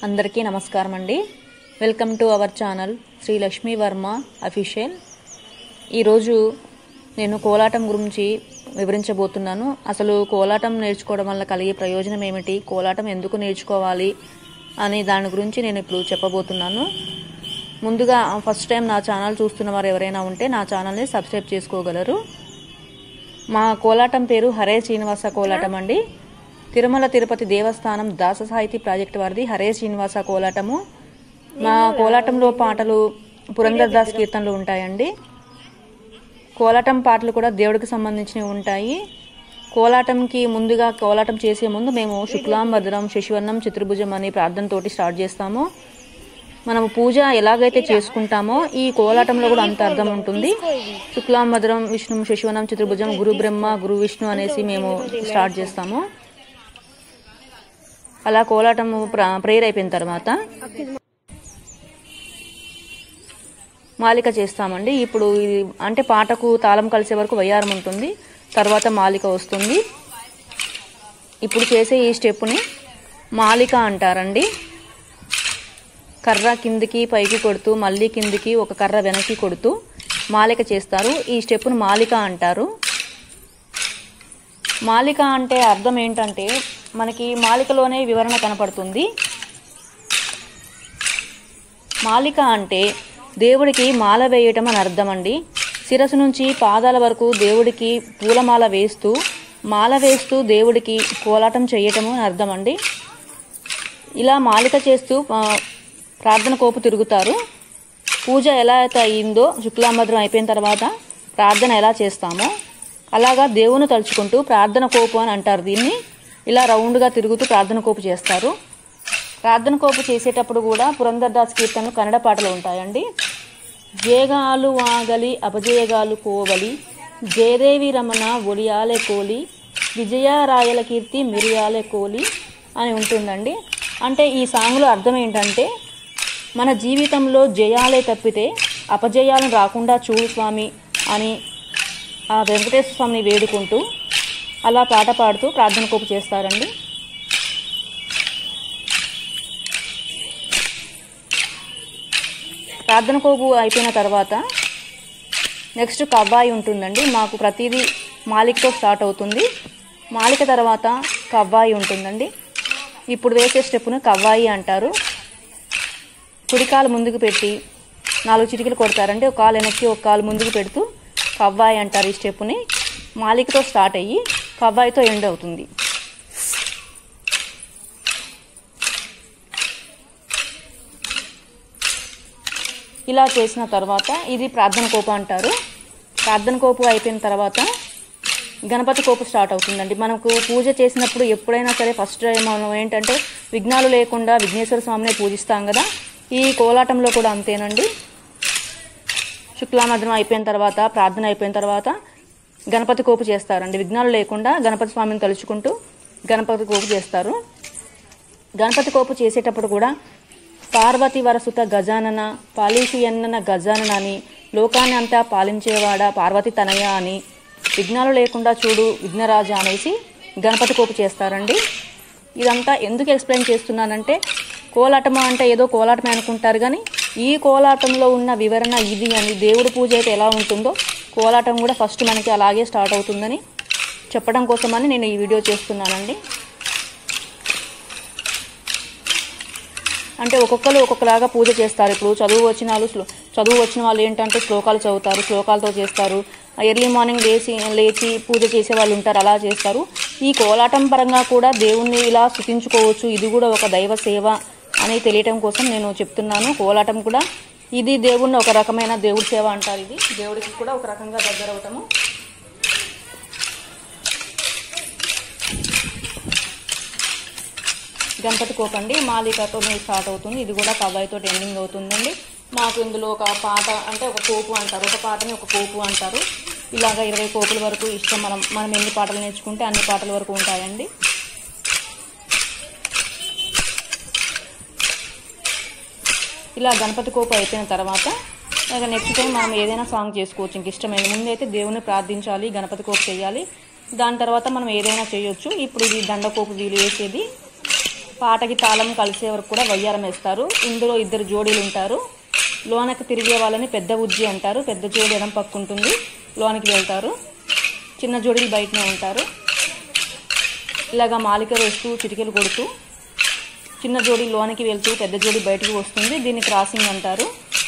అందరికీ నమస్కారం అండి welcome to our channel Sri Lakshmi Varma official ఈరోజు నేను కోలాటం గురించి వివరించబోతున్నాను అసలు కోలాటం నేర్చుకోవడం వల్ల కలిగే ప్రయోజనం ఏమిటి కోలాటం ఎందుకు నేర్చుకోవాలి అని దాని గురించి నేను ఇప్పుడు చెప్పబోతున్నాను ముందుగా ఫస్ట్ టైం నా ఛానల్ చూస్తున్న వారు ఎవరైనా ఉంటే నా ఛానల్ని సబ్స్క్రైబ్ చేసుకోగలరు మా కోలాటం పేరు హరే శ్రీనివాస కోలాటం అండి తిరుమల తిరుపతి దేవస్థానం దాస సాహితీ ప్రాజెక్ట్ వారిది హరే శ్రీనివాస కోలాటము మా కోలాటంలో పాటలు పురంధర్ దాస్ కీర్తనలు ఉంటాయండి కోలాటం పాటలు కూడా దేవుడికి సంబంధించినవి ఉంటాయి కోలాటంకి ముందుగా కోలాటం చేసే ముందు మేము శుక్లాం భద్రం శశివర్ణం చతుర్భుజం అనే ప్రార్థనతోటి స్టార్ట్ చేస్తాము మనము పూజ ఎలాగైతే చేసుకుంటామో ఈ కోలాటంలో కూడా అంత అర్థం ఉంటుంది శుక్లాం భద్రం విష్ణు శశివనం చతుర్భుజం గురు బ్రహ్మ గురు విష్ణు అనేసి మేము స్టార్ట్ చేస్తాము అలా కోలాటము ప్ర- ప్రేయర్ అయిపోయిన తర్వాత మాలిక చేస్తామండి ఇప్పుడు ఇది అంటే పాటకు తాళం కలిసే వరకు వయ్యారం ఉంటుంది తర్వాత మాలిక వస్తుంది ఇప్పుడు చేసే ఈ స్టెప్ని మాలిక అంటారండి కర్ర కిందికి పైకి కొడుతూ మళ్ళీ కిందికి ఒక కర్ర వెనక్కి కొడుతూ మాలిక చేస్తారు ఈ స్టెప్ను మాలిక అంటారు మాలిక అంటే అర్థం ఏంటంటే మనకి మాలికలోనే వివరణ కనపడుతుంది మాలిక అంటే దేవుడికి మాల వేయటం అని అర్థం అండి శిరస్సు నుంచి పాదాల వరకు దేవుడికి పూలమాల వేస్తూ మాల వేస్తూ దేవుడికి కోలాటం చేయటము అని అర్థం అండి ఇలా మాలిక చేస్తూ ఆ, ప్రార్థన కోపు తిరుగుతారు పూజ ఎలా అయితే అయిందో శుక్లాంబద్రం అయిపోయిన తర్వాత ప్రార్థన ఎలా చేస్తామో అలాగా దేవుని తలుచుకుంటూ ప్రార్థన కోపు అని అంటారు దీన్ని ఇలా రౌండ్గా తిరుగుతూ ప్రార్థన కోపు చేస్తారు ప్రార్థన కోపు చేసేటప్పుడు కూడా పురంధర్దాస్ కీర్తనలు కన్నడ పాటలు ఉంటాయండి జేగాలు వాగలి అపజయగాలు కోవలి జయదేవి రమణ ఒడియాలే కోలి విజయరాయల కీర్తి మిరియాలే కోలి అని ఉంటుందండి అంటే ఈ సాంగ్లో అర్థం ఏంటంటే మన జీవితంలో జయాలే తప్పితే అపజయాలను రాకుండా చూడు స్వామి అని ఆ వెంకటేశ్వర స్వామిని వేడుకుంటూ అలా పాట పాడుతూ ప్రార్థన కోపు చేస్తారండి ప్రార్థన కోపు అయిపోయిన తర్వాత నెక్స్ట్ కవ్వాయి ఉంటుందండి మాకు ప్రతిదీ మాలికతో స్టార్ట్ అవుతుంది మాలిక తర్వాత కవ్వాయి ఉంటుందండి ఇప్పుడు వేసే స్టెప్ను కవ్వాయి అంటారు కుడికాలు ముందుకు పెట్టి నాలుగు చిటికలు కొడతారండి ఒక కాలు వెనక్కి ఒక కాలు ముందుకు పెడుతూ కవ్వాయి అంటారు ఈ స్టెప్ని మాలికతో స్టార్ట్ అయ్యి కవ్వాయితో ఎండ్ అవుతుంది ఇలా చేసిన తర్వాత ఇది ప్రార్థన కోపు అంటారు ప్రార్థన కోపు అయిపోయిన తర్వాత గణపతి కోపు స్టార్ట్ అవుతుందండి మనకు పూజ చేసినప్పుడు ఎప్పుడైనా సరే ఫస్ట్ మనం ఏంటంటే విఘ్నాలు లేకుండా విఘ్నేశ్వర స్వామిని పూజిస్తాం కదా ఈ కోలాటంలో కూడా అంతేనండి శుక్లామద్రం అయిపోయిన తర్వాత ప్రార్థన అయిపోయిన తర్వాత గణపతి కోపు చేస్తారండి విఘ్నాలు లేకుండా గణపతి స్వామిని తలుచుకుంటూ గణపతి కోపు చేస్తారు గణపతి కోపు చేసేటప్పుడు కూడా పార్వతి వరసుత గజానన పాలీషు ఎన్నన గజానన అని లోకాన్ని అంతా పాలించేవాడ పార్వతి తనయ అని విఘ్నాలు లేకుండా చూడు విఘ్నరాజ అనేసి గణపతి కోపు చేస్తారండి ఇదంతా ఎందుకు ఎక్స్ప్లెయిన్ చేస్తున్నానంటే కోలాటము అంటే ఏదో కోలాటమే అనుకుంటారు కానీ ఈ కోలాటంలో ఉన్న వివరణ ఇది అని దేవుడి పూజ అయితే ఎలా ఉంటుందో కోలాటం కూడా ఫస్ట్ మనకి అలాగే స్టార్ట్ అవుతుందని చెప్పడం కోసమని నేను ఈ వీడియో చేస్తున్నానండి అంటే ఒక్కొక్కరు ఒక్కొక్కలాగా పూజ చేస్తారు ఇప్పుడు చదువు వచ్చిన వాళ్ళు శ్లో- చదువు వచ్చిన వాళ్ళు ఏంటంటే శ్లోకాలు చదువుతారు శ్లోకాలతో చేస్తారు ఎర్లీ మార్నింగ్ లేచి లేచి పూజ చేసే వాళ్ళు ఉంటారు అలా చేస్తారు ఈ కోలాటం పరంగా కూడా దేవుణ్ణి ఇలా స్థుతించుకోవచ్చు ఇది కూడా ఒక దైవ సేవ అని తెలియటం కోసం నేను చెప్తున్నాను కోలాటం కూడా ఇది దేవుణ్ణి ఒక రకమైన దేవుడి సేవ అంటారు ఇది దేవుడికి కూడా ఒక రకంగా దగ్గర అవటము గణపతి కోపండి మాలికతో స్టార్ట్ అవుతుంది ఇది కూడా కవ్వాయితో ఎండింగ్ అవుతుందండి మాకు ఇందులో ఒక పాట అంటే ఒక కోపు అంటారు ఒక పాటని ఒక కోపు అంటారు ఇలాగ ఇరవై కోపుల వరకు ఇష్టం మనం మనం ఎన్ని పాటలు నేర్చుకుంటే అన్ని పాటల వరకు ఉంటాయండి ఇలా గణపతి కోపు అయిపోయిన తర్వాత ఇక నెక్స్ట్ టైం మనం ఏదైనా సాంగ్ చేసుకోవచ్చు ఇంక ఇష్టమైన ముందైతే దేవుని ప్రార్థించాలి గణపతి కోపు చేయాలి దాని తర్వాత మనం ఏదైనా చేయొచ్చు ఇప్పుడు ఇది దండకోపు వీలు వేసేది పాటకి తాళం కలిసే వరకు కూడా వయ్యారం వేస్తారు ఇందులో ఇద్దరు జోడీలు ఉంటారు లోనకి తిరిగే వాళ్ళని పెద్ద ఉజ్జి అంటారు పెద్ద జోడి ఎడం పక్క ఉంటుంది లోనికి వెళ్తారు చిన్న జోడీలు బయటనే ఉంటారు ఇలాగా మాలిక వేస్తూ చిటికెలు కొడుతూ చిన్న జోడి లోనికి వెళ్తూ పెద్ద జోడి బయటకు వస్తుంది దీన్ని క్రాసింగ్ అంటారు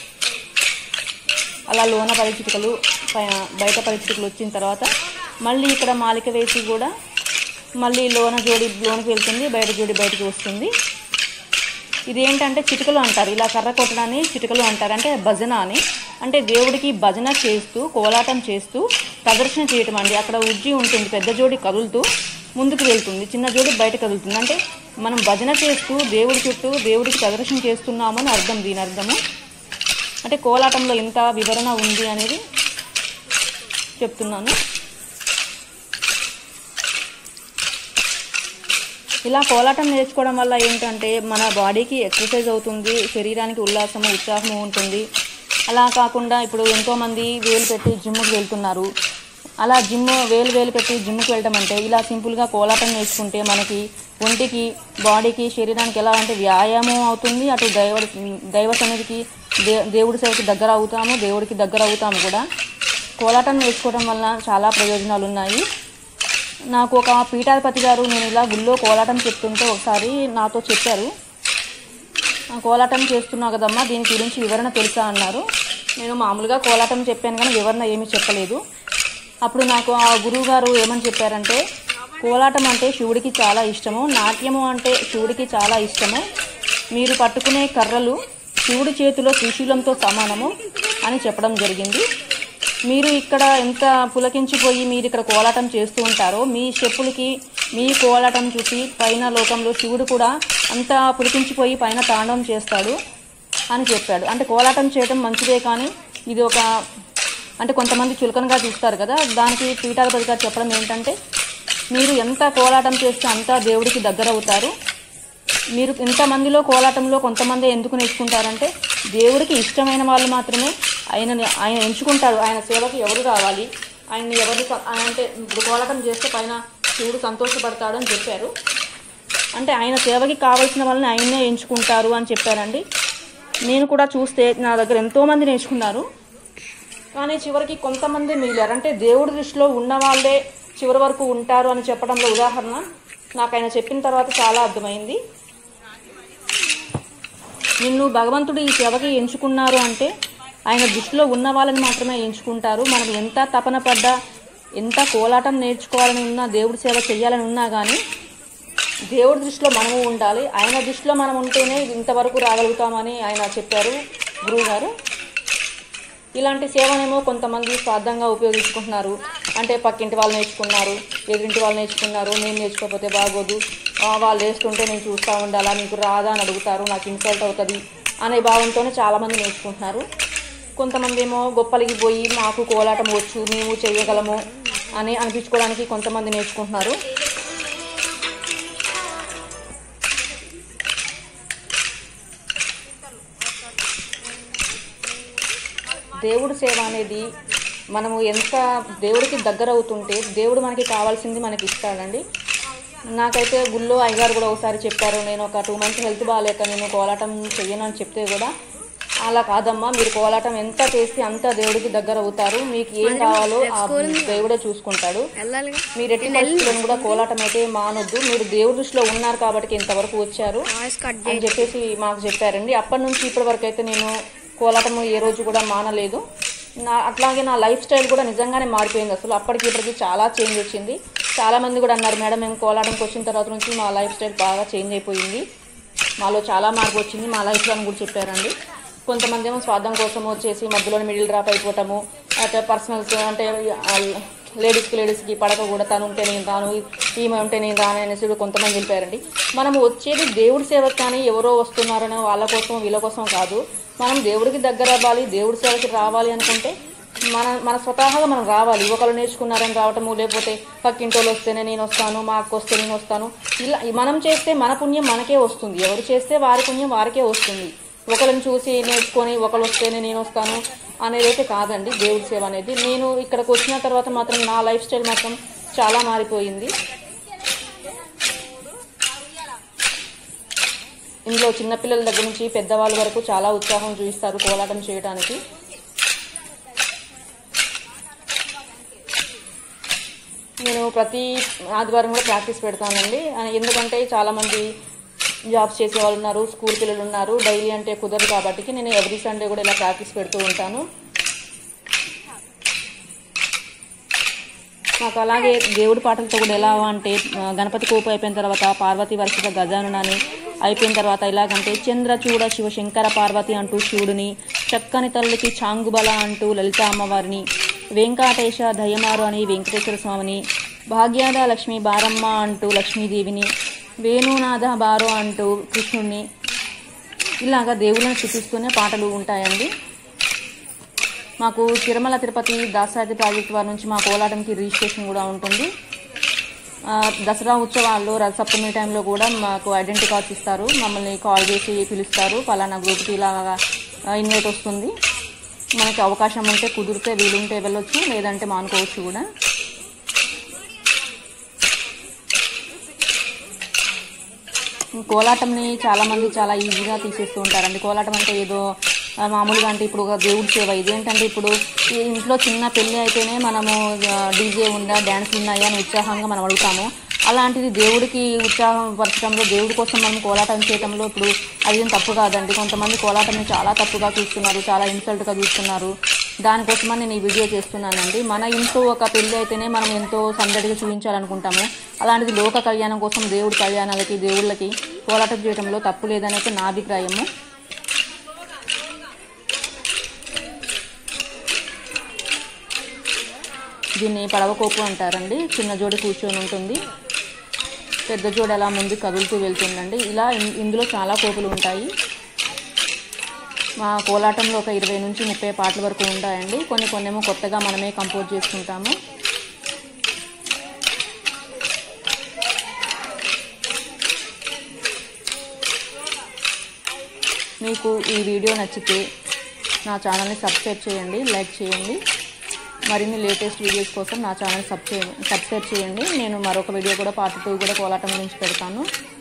అలా లోన పరిచిటికలు పై- బయట పరిచిటికలు వచ్చిన తర్వాత మళ్ళీ ఇక్కడ మాలిక వేసి కూడా మళ్ళీ లోన జోడి లోనికి వెళ్తుంది బయట జోడి బయటకు వస్తుంది ఇది ఏంటంటే చిటికలు అంటారు ఇలా కర్ర కొట్టడాన్ని చిటికలు అంటారు అంటే భజన అని అంటే దేవుడికి భజన చేస్తూ కోలాటం చేస్తూ ప్రదర్శన చేయటం అండి అక్కడ ఉజ్జి ఉంటుంది పెద్ద జోడి కదులుతూ ముందుకు వెళ్తుంది చిన్న జోడి బయట కదులుతుంది అంటే మనం భజన చేస్తూ దేవుడి చుట్టూ దేవుడికి ప్రదర్శన చేస్తున్నామని అర్థం దీని అర్థము అంటే కోలాటంలో ఎంత వివరణ ఉంది అనేది చెప్తున్నాను ఇలా కోలాటం నేర్చుకోవడం వల్ల ఏంటంటే మన బాడీకి ఎక్సర్సైజ్ అవుతుంది శరీరానికి ఉల్లాసము ఉత్సాహము ఉంటుంది అలా కాకుండా ఇప్పుడు ఎంతోమంది వేలు పెట్టి జిమ్కి వెళ్తున్నారు అలా జిమ్ వేలు వేలు పెట్టి జిమ్కి వెళ్ళడం అంటే ఇలా సింపుల్గా కోలాటం నేర్చుకుంటే మనకి ఒంటికి బాడీకి శరీరానికి ఎలా అంటే వ్యాయామం అవుతుంది అటు దైవ దైవ సన్నిధికి దే దేవుడి సేవకి దగ్గర అవుతాము దేవుడికి దగ్గర అవుతాము కూడా కోలాటం నేర్చుకోవడం వల్ల చాలా ప్రయోజనాలు ఉన్నాయి నాకు ఒక పీఠాధిపతి గారు నేను ఇలా గుళ్ళో కోలాటం చెప్తుంటే ఒకసారి నాతో చెప్పారు "ఆ, కోలాటం చేస్తున్నావు కదమ్మా దీని గురించి వివరణ తెలుసా అన్నారు నేను మామూలుగా కోలాటం చెప్పాను కానీ వివరణ ఏమీ చెప్పలేదు అప్పుడు నాకు ఆ గురువు గారు ఏమని చెప్పారంటే కోలాటం అంటే శివుడికి చాలా ఇష్టము నాట్యము అంటే శివుడికి చాలా ఇష్టము మీరు పట్టుకునే కర్రలు శివుడి చేతిలో త్రిశూలంతో సమానము అని చెప్పడం జరిగింది మీరు ఇక్కడ ఎంత పులకించిపోయి మీరు ఇక్కడ కోలాటం చేస్తూ ఉంటారో మీ చెప్పులకి మీ కోలాటం చూసి పైన లోకంలో శివుడు కూడా అంత పులికించిపోయి పైన తాండవం చేస్తాడు అని చెప్పాడు అంటే కోలాటం చేయడం మంచిదే కానీ ఇది ఒక అంటే కొంతమంది చులకనగా చూస్తారు కదా దానికి పీఠాధిపతి గారు చెప్పడం ఏంటంటే మీరు ఎంత కోలాటం చేస్తే అంత దేవుడికి దగ్గర అవుతారు మీరు ఇంతమందిలో కోలాటంలో కొంతమంది ఎందుకు నేర్చుకుంటారంటే దేవుడికి ఇష్టమైన వాళ్ళు మాత్రమే ఆయనని ఆయన ఎంచుకుంటాడు ఆయన సేవకి ఎవరు కావాలి ఆయన్ని ఎవరు స- ఆయన అంటే ఇప్పుడు కోలాటం చేస్తే పైన శివుడు సంతోషపడతాడు అని చెప్పారు అంటే ఆయన సేవకి కావాల్సిన వాళ్ళని ఆయన్నే ఎంచుకుంటారు అని చెప్పారండి నేను కూడా చూస్తే నా దగ్గర ఎంతోమంది నేర్చుకున్నారు కానీ చివరికి కొంతమంది మిగిలారు అంటే దేవుడి దృష్టిలో ఉన్న వాళ్ళే చివరి వరకు ఉంటారు అని చెప్పడంలో ఉదాహరణ నాకు ఆయన చెప్పిన తర్వాత చాలా అర్థమైంది నిన్ను భగవంతుడు ఈ సేవకి ఎంచుకున్నారు అంటే ఆయన దృష్టిలో ఉన్న వాళ్ళని మాత్రమే ఎంచుకుంటారు మనం ఎంత తపన పడ్డా ఎంత కోలాటం నేర్చుకోవాలని ఉన్నా దేవుడి సేవ చేయాలని ఉన్నా కానీ దేవుడి దృష్టిలో మనము ఉండాలి ఆయన దృష్టిలో మనం ఉంటేనే ఇంతవరకు రాగలుగుతామని ఆయన చెప్పారు గురువు గారు ఇలాంటి సేవనేమో కొంతమంది స్వార్థంగా ఉపయోగించుకుంటున్నారు అంటే పక్కింటి వాళ్ళు నేర్చుకున్నారు ఎదురింటి వాళ్ళు నేర్చుకున్నారు నేను నేర్చుకోకపోతే బాగోదు ఆ, వాళ్ళు వేస్తుంటే నేను చూస్తూ ఉండాలా నీకు రాదా అని అడుగుతారు నాకు ఇన్సల్ట్ అవుతుంది అనే భావంతోనే చాలామంది నేర్చుకుంటున్నారు కొంతమంది ఏమో గొప్పలకి పోయి మాకు కోలాటం వచ్చు మేము చేయగలము అని అనిపించుకోవడానికి కొంతమంది నేర్చుకుంటున్నారు దేవుడు సేవ అనేది మనము ఎంత దేవుడికి దగ్గర అవుతుంటే దేవుడు మనకి కావాల్సింది మనకి ఇస్తాడండి నాకైతే గుళ్ళో అయ్యగారు కూడా ఒకసారి చెప్పారు నేను ఒక టూ మంత్స్ హెల్త్ బాగాలేక నేను కోలాటం చెయ్యను అని చెప్తే కూడా అలా కాదమ్మా మీరు కోలాటం ఎంత చేస్తే అంత దేవుడికి దగ్గర అవుతారు మీకు ఏం కావాలో ఆ దేవుడే చూసుకుంటాడు వెళ్ళాలిగా మీరు ఎట్టి పరిస్థితులను కూడా కోలాటం అయితే మానొద్దు మీరు దేవుడి దృష్టిలో ఉన్నారు కాబట్టి ఇంతవరకు వచ్చారు వాయిస్ కట్ అని చెప్పేసి మాకు చెప్పారండి అప్పటి నుంచి ఇప్పటి వరకు అయితే నేను కోలాటం ఏ రోజు కూడా మానలేదు నా అట్లాగే నా లైఫ్ స్టైల్ కూడా నిజంగానే మారిపోయింది అసలు అప్పటికి ఇప్పటికి చాలా చేంజ్ వచ్చింది చాలా మంది కూడా అన్నారు మేడం మేము కోలాటంకి వచ్చిన తర్వాత నుంచి మా లైఫ్ స్టైల్ బాగా చేంజ్ అయిపోయింది మాలో చాలా మార్పు వచ్చింది మా లైఫ్లో అని కూడా చెప్పారండి కొంతమంది ఏమో స్వార్థం కోసం వచ్చేసి మధ్యలో మిడిల్ డ్రాప్ అయిపోవటము అంటే పర్సనల్స్ అంటే లేడీస్కి లేడీస్కి పడక కూడా తను ఉంటే నేను రాను ఈమె ఉంటే నేను రాను అనేసి కూడా కొంతమంది వెళ్ళిపోయారండి మనం వచ్చేది దేవుడి సేవకు కానీ ఎవరో వస్తున్నారనో వాళ్ళ కోసం వీళ్ళ కోసం కాదు మనం దేవుడికి దగ్గర అవ్వాలి దేవుడి సేవకి రావాలి అనుకుంటే మన మన స్వతహాగా మనం రావాలి ఒకరు నేర్చుకున్నారని రావటము లేకపోతే పక్కింటోళ్ళు వస్తేనే నేను వస్తాను మా అక్క వస్తే నేను వస్తాను ఇలా మనం చేస్తే మన పుణ్యం మనకే వస్తుంది ఎవరు చేస్తే వారి పుణ్యం వారికే వస్తుంది ఒకరిని చూసి నేర్చుకొని ఒకరు వస్తేనే నేను వస్తాను అనేది అయితే కాదండి దేవుడి సేవ అనేది నేను ఇక్కడికి వచ్చిన తర్వాత మాత్రం నా లైఫ్ స్టైల్ మాత్రం చాలా మారిపోయింది ఇందులో చిన్నపిల్లల దగ్గర నుంచి పెద్దవాళ్ళ వరకు చాలా ఉత్సాహం చూపిస్తారు కోలాటం చేయడానికి నేను ప్రతి ఆదివారం కూడా ప్రాక్టీస్ పెడతానండి ఆ, ఎందుకంటే చాలామంది జాబ్స్ చేసే వాళ్ళు ఉన్నారు స్కూల్ పిల్లలు ఉన్నారు డైలీ అంటే కుదరదు కాబట్టి నేను ఎవ్రీ సండే కూడా ఇలా ప్రాక్టీస్ పెడుతూ ఉంటాను నాకు అలాగే దేవుడి పాటలతో కూడా ఎలా అంటే ఆ, గణపతి కోపు అయిపోయిన తర్వాత పార్వతి వర్షిత గజానునని అయిపోయిన తర్వాత ఎలాగంటే చంద్ర చూడ శివ శంకర పార్వతి అంటూ శివుడిని చక్కని తల్లికి చాంగుబల అంటూ లలిత అమ్మవారిని వెంకటేశ దయమారు అని వెంకటేశ్వర స్వామిని భాగ్యాద లక్ష్మి బారమ్మ అంటూ లక్ష్మీదేవిని వేణునాథ బారో అంటూ కృష్ణుడిని ఇలాగా దేవుళ్ళని చూపిస్తూనే పాటలు ఉంటాయండి మాకు తిరుమల తిరుపతి దాసాది ప్రాజెక్ట్ వారి నుంచి మా కోలాటంకి రిజిస్ట్రేషన్ కూడా ఉంటుంది ఆ, దసరా ఉత్సవాల్లో రథసప్తమి టైంలో కూడా మాకు ఐడెంటిటీ కార్డ్స్ ఇస్తారు మమ్మల్ని కాల్ చేసి పిలుస్తారు పలానా గ్రూప్కి ఇలాగా ఇన్వైట్ వస్తుంది మనకి అవకాశం ఉంటే కుదిరితే వీలుంటే వెళ్ళొచ్చు లేదంటే మానుకోవచ్చు కూడా కోలాటంని చాలా మంది చాలా ఈజీగా తీసేస్తూ ఉంటారండి కోలాటం అంటే ఏదో ఆ, మామూలుగా అంటే ఇప్పుడు ఒక దేవుడి సేవ ఇదేంటంటే ఇప్పుడు ఈ ఇంట్లో చిన్న పెళ్లి అయితేనే మనము డీజే ఉందా డ్యాన్స్ ఉన్నాయా అని ఉత్సాహంగా మనం అడుగుతాము అలాంటిది దేవుడికి ఉత్సాహం పరచడంలో దేవుడి కోసం మనం కోలాటం చేయడంలో ఇప్పుడు అదేం తప్పు కాదండి కొంతమంది కోలాటంని చాలా తప్పుగా చూస్తున్నారు చాలా ఇన్సల్ట్గా చూస్తున్నారు దానికోసమని నేను ఈ వీడియో చేస్తున్నానండి మన ఇంట్లో ఒక పెళ్లి అయితేనే మనం ఎంతో సందడిగా చూపించాలనుకుంటాము అలాంటిది లోక కళ్యాణం కోసం దేవుడి కళ్యాణాలకి దేవుళ్ళకి కోలాటం చేయడంలో తప్పు లేదనైతే నా అభిప్రాయము దీన్ని పడవకోపు అంటారండి చిన్న జోడి కూర్చొని ఉంటుంది పెద్ద జోడి అలా ముందు కదులుతూ వెళ్తుందండి ఇలా ఇన్- ఇందులో చాలా కోపులు ఉంటాయి మా కోలాటంలో ఒక ఇరవై నుంచి ముప్పై పాటల వరకు ఉంటాయండి కొన్ని కొన్నేమో కొత్తగా మనమే కంపోజ్ చేసుకుంటాము మీకు ఈ వీడియో నచ్చితే నా ఛానల్ని సబ్స్క్రైబ్ చేయండి లైక్ చేయండి మరిన్ని లేటెస్ట్ వీడియోస్ కోసం నా ఛానల్ సబ్ చేయండి సబ్స్క్రైబ్ చేయండి నేను మరొక వీడియో కూడా పార్ట్ టూ కూడా కోలాటం గురించి పెడతాను